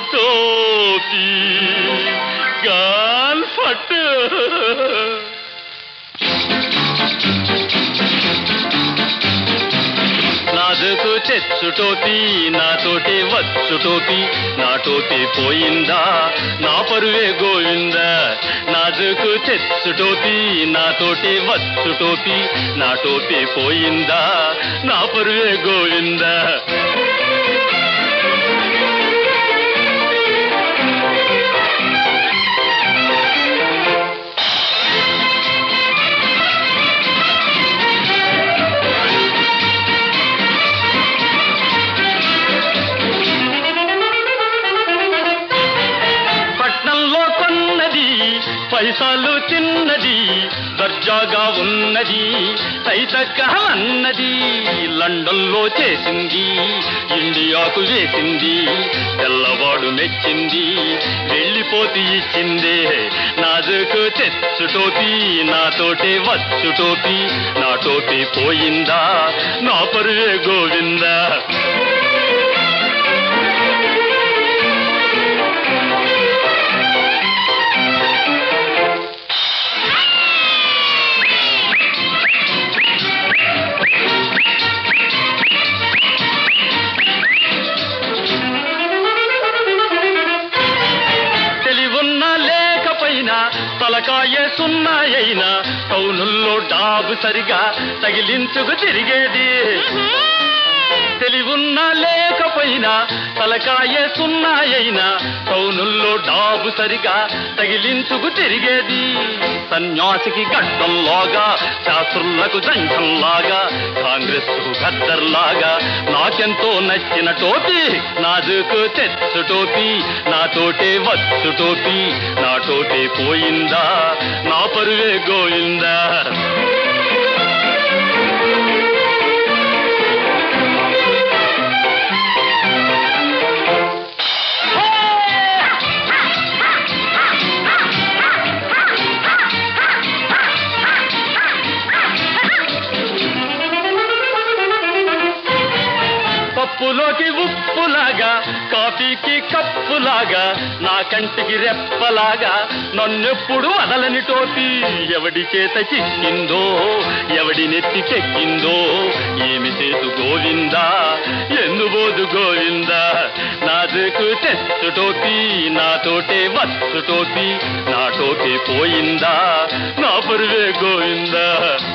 టోపీ గాల్ ఫట్ నాదుకు తెచ్చు టోపీ నాతోటి వచ్చు టోపీ నా టోపీ పోయిందా నా పరువే గోవిందా నాదుకు తెచ్చు టోపీ నాతోటి వచ్చు టోపీ నా టోపీ పోయిందా నా పరువే గోవిందా పట్నంలో కొన్నది పైసలు తిన్నది దర్జాగా ఉన్నది తైతక్కహమన్నది లండన్లో చేసింది ఇండియాకు వేసింది తెల్లవాడు మెచ్చింది వెళ్ళిపోతి ఇచ్చిందే నాదుకు తెచ్చు టోపీ నాతోటి వచ్చు టోపీ నా టోపీ పోయిందా నా పరువే గోవిందా తెలివున్నా లేకపోయినా తలకాయ సున్నాయైనా టౌనుల్లో డాబు సరిగా తగిలించుకు తిరిగేది తెలివున్నా లేకపోయినా తలకాయ సున్నాయైనా టౌనుల్లో డాబు సరిగా తగిలించుకు తిరిగేది సన్యాసికి గడ్డంలాగా శాస్త్రులకు దండంలాగా కాంగ్రెస్ కు గద్దర్లాగా నాకెంతో నచ్చిన టోపీ నాదుకు తెచ్చు టోపీ నాతోటే వచ్చు టోపీ నా టోపీ పోయిందా నా పరువే గోవిందా పప్పులోకి ఉప్పులాగా కాఫీకి కప్పులాగా నా కంటికి రెప్పలాగా నన్నెప్పుడు వదలని టోపీ ఎవడి చేత చిక్కిందో ఎవడి నెత్తికెక్కిందో ఏమి చేతు గోవిందా ఎందుబోదు గోవిందా నాదుకు తెచ్చు టోపీ నాతోటే వచ్చు టోపీ నా టోపీ పోయిందా నా పరువే గోవిందా